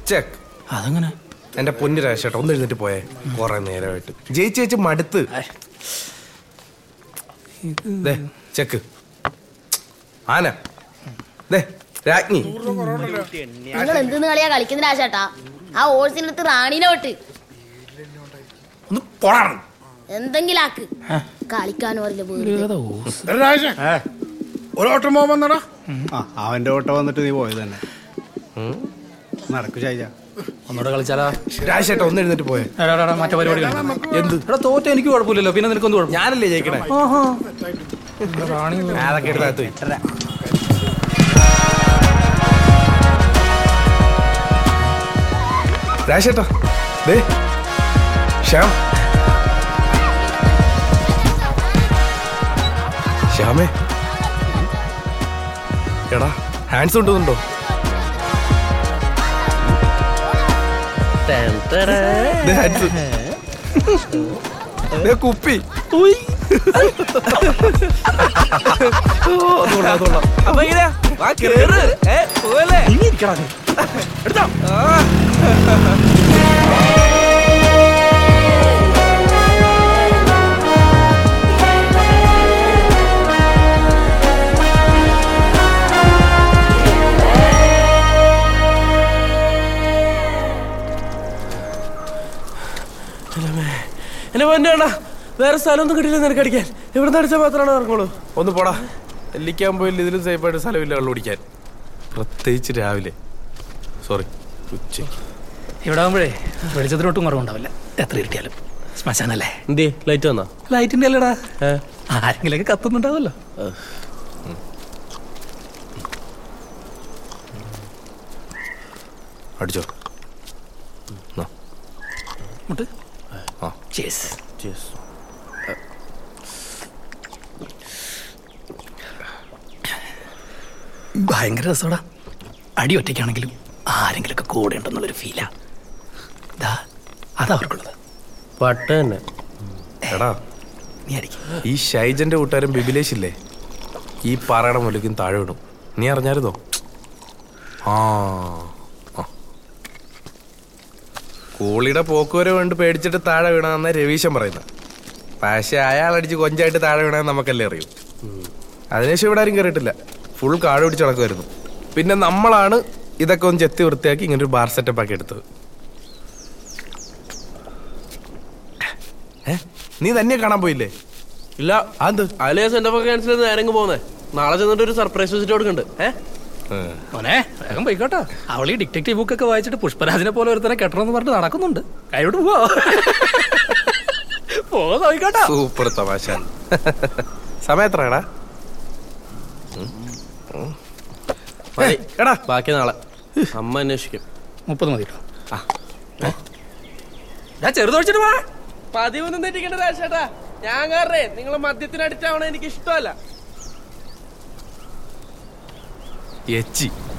Check അതങ്ങനെ എന്റെ പൊന്നു രാശേട്ടാ ഒന്ന് എഴുന്നേറ്റ് പോയേ കുറെ നേരമായിട്ട് ജയിച്ച് ജയിച്ച് മടുത്ത് ദേ ചെക്ക് ആന ദേ രാജ്ഞി നിങ്ങൾ എന്തെന്ന് കളിയാ കളിക്കുന്ന രാശേട്ടാ ആ ഓഴ്സിന്റെ അടുത്ത് റാണിനോട്ട് ഒന്ന് പോടാണ് എന്തെങ്കിലും ആക്ക് കളിക്കാനോ അറിയില്ല വെറുതെ. രാജ ഒരു ഓട്ടം പോകാൻ വന്നടാ ആ അവന്റെ ഓട്ടം വന്നിട്ട് നീ പോയത് തന്നെ നടക്കു ചായ ഒന്നൂടെ കളിച്ചാലാ രാശേട്ടാ ഒന്ന് എഴുന്നേറ്റ് പോയേ എടാ, എടാ, എടാ, മറ്റേ പരിപാടി കളിക്കാം. എന്ത് എടാ തോറ്റ എനിക്ക് കുഴപ്പമില്ലല്ലോ പിന്നെ നിനക്കൊന്നും കുഴപ്പം ഞാനല്ലേ ജയിക്കണേ റാണി അതൊക്കെ എടുത്ത് പോയി രാശേട്ടാ ദേ ശ്യാം ശ്യാമേ എടാ ഹാൻഡ്സ് കൊണ്ടുവന്നുണ്ടോ ദേ ഹാൻഡ്സ് ദേ കുപ്പി അപ്പൊ എങ്ങനെയാ വാ കേറ് ഏ പോവല്ലേ എടുത്തോ എന്നെ പൊന്നേണ്ണ വേറെ സ്ഥലമൊന്നും കിട്ടില്ല നിനക്ക് അടിക്കാൻ ഇവിടെ നിന്ന് അടിച്ചാൽ മാത്രമാണ് ഇറങ്ങുള്ളൂ ഒന്ന് പോടാ എല്ലിക്കാൻ പോയില്ല ഇതിലും സേഫായിട്ട് സ്ഥലമില്ല വെള്ളം കുടിക്കാൻ പ്രത്യേകിച്ച് രാവിലെ സോറി ഉച്ചയ്ക്ക് ഇവിടെ ആകുമ്പോഴേ വെളിച്ചത്തിന് ഒട്ടും കുറവുണ്ടാവില്ല എത്ര കിട്ടിയാലും ശ്മശാനല്ലേ എന്തേ ലൈറ്റ് വന്നാ ലൈറ്റിന്റെ അല്ലടാ ആരെങ്കിലൊക്കെ കത്തുന്നുണ്ടാവല്ലോ അടിച്ചോ നാ. മുട്ട് ആ. ചേസ് ഭയങ്കര രസോടാ അടി ഒറ്റയ്ക്കാണെങ്കിലും ആരെങ്കിലൊക്കെ കൂടെ ഉണ്ടെന്നുള്ളൊരു ഫീലാ ദാ അതവർക്കുള്ളത് പട്ട തന്നെ എടാ നീ അടിക്കും ഈ ഷൈജന്റെ കൂട്ടുകാരൻ ബിബിലേഷ് ഇല്ലേ ഈ പാറയുടെ മുലക്കും താഴെ വിടും നീ അറിഞ്ഞായിരുന്നോ ആ ആ. കൂളിയുടെ പോക്ക് വരെ കൊണ്ട് പേടിച്ചിട്ട് താഴെ വീണാന്ന രവീശൻ പറയുന്നത് പക്ഷെ അയാൾ അടിച്ച് കൊഞ്ചായിട്ട് താഴെ വീണാന്ന് നമുക്കല്ലേ അറിയൂ അതിനുശേഷം ഇവിടെ ആരും കയറിയിട്ടില്ല ഫുൾ കാട് പിടിച്ച് നടക്കുമായിരുന്നു പിന്നെ നമ്മളാണ് ഇതൊക്കെ ഒന്ന് ചെത്തി വൃത്തിയാക്കി ഇങ്ങനെ ഒരു ബാർ സെറ്റപ്പ് ആക്കി എടുത്തത് ഏ? നീ തന്നെ കാണാൻ പോയില്ലേ ഇല്ല അത് അതിലെ സെന്റ് ഓഫ് ക്യാൻസൽ ചെയ്ത് നേരെ പോകുന്നേ നാളെ ചെന്നിട്ട് ഒരു സർപ്രൈസ് വിസിറ്റ് കൊടുക്കുന്നുണ്ട് ഏഹ് മോനെ വേഗം പോയിക്കോട്ടോ അവൾ ഈ ഡിറ്റക്റ്റീവ് ബുക്കൊക്കെ വായിച്ചിട്ട് പുഷ്പരാജിനെ പോലെ ഒരുത്തനെ കെട്ടണമെന്ന് പറഞ്ഞിട്ട് നടക്കുന്നുണ്ട് കൈയോട്ട് പോവോ പോകാൻ നോയിക്കോട്ടോ സൂപ്പർ തമാശ സമയം എത്രയാടാ മതി. എടാ ബാക്കി നാളെ അമ്മ അന്വേഷിക്കും മുപ്പത് മതി കേട്ടോ ഞാൻ ചെറുതൊഴിച്ചിട്ട് വാ പതിവൊന്നും തെറ്റിക്കേണ്ട രാജേട്ടാ ഞാൻ കാരണേ നിങ്ങൾ മദ്യത്തിന് അടിച്ചാവണ എനിക്ക് ഇഷ്ടമല്ല എച്ചി